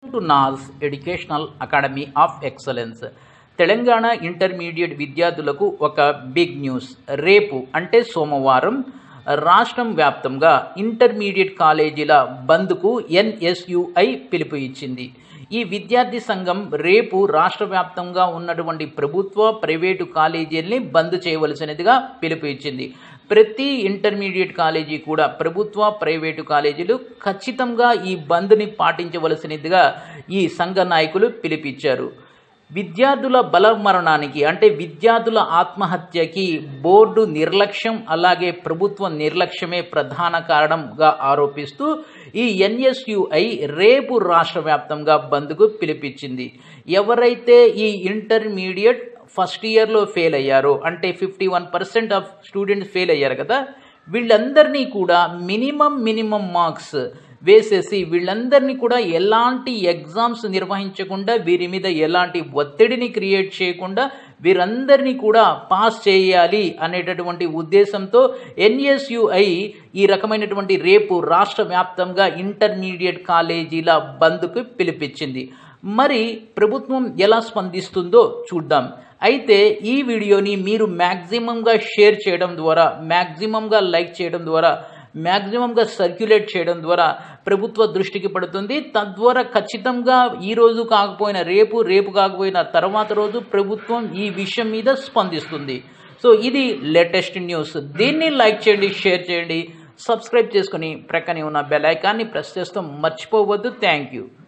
to నాస్ educational academy of excellence Telangana intermediate విద్యార్థులకు ఒక బిగ్ న్యూస్ రేపు అంటే సోమవారం రాష్ట్రం వ్యాప్తంగా ఇంటర్మీడియట్ కాలేజీల బంద్కు ఎన్ఎస్యుఐ పిలుపు ఇచ్చింది ఈ విద్యార్థి సంఘం రేపు రాష్ట్ర వ్యాప్తంగా ఉన్నటువంటి ప్రభుత్వ ప్రైవేటు కాలేజీల్ని బంద్ చేయవలసినదిగా పిలుపు ఇచ్చింది ప్రతి ఇంటర్మీడియట్ కాలేజీ కూడా ప్రభుత్వ ప్రైవేటు కాలేజీలు ఖచ్చితంగా ఈ బంద్ని పాటించవలసినదిగా ఈ సంఘ నాయకులు పిలిపించారు విద్యార్థుల బలమరణానికి అంటే విద్యార్థుల ఆత్మహత్యకి బోర్డు నిర్లక్ష్యం అలాగే ప్రభుత్వ నిర్లక్ష్యమే ప్రధాన కారణంగా ఆరోపిస్తూ ఈ ఎన్ఎస్యుఐ రేపు రాష్ట్ర వ్యాప్తంగా బంద్కు పిలిపించింది ఎవరైతే ఈ ఇంటర్మీడియట్ ఫస్ట్ ఇయర్లో ఫెయిల్ అయ్యారో అంటే fifty one percent of students fail అయ్యారు కదా వీళ్ళందరినీ కూడా మినిమం మినిమం మార్క్స్ వేసేసి వీళ్ళందరినీ కూడా ఎలాంటి ఎగ్జామ్స్ నిర్వహించకుండా వీరి మీద ఎలాంటి ఒత్తిడిని క్రియేట్ చేయకుండా వీరందరినీ కూడా పాస్ చేయాలి అనేటటువంటి ఉద్దేశంతో ఎన్ఎస్యుఐ ఈ రకమైనటువంటి రేపు రాష్ట్ర వ్యాప్తంగా ఇంటర్మీడియట్ కాలేజీల బంద్కు పిలిపించింది మరి ప్రభుత్వం ఎలా స్పందిస్తుందో చూద్దాం అయితే ఈ వీడియోని మీరు మ్యాక్సిమంగా షేర్ చేయడం ద్వారా మ్యాక్సిమంగా లైక్ చేయడం ద్వారా మ్యాక్సిమంగా సర్క్యులేట్ చేయడం ద్వారా ప్రభుత్వ దృష్టికి పడుతుంది తద్వారా ఖచ్చితంగా ఈ రోజు కాకపోయినా రేపు రేపు కాకపోయినా తర్వాత రోజు ప్రభుత్వం ఈ విషయం మీద స్పందిస్తుంది సో ఇది లేటెస్ట్ న్యూస్ దీన్ని లైక్ చేయండి షేర్ చేయండి సబ్స్క్రైబ్ చేసుకుని ప్రక్కనే ఉన్న బెల్ ఐకాన్ని ప్రెస్ చేస్తాం మర్చిపోవద్దు థ్యాంక్ యూ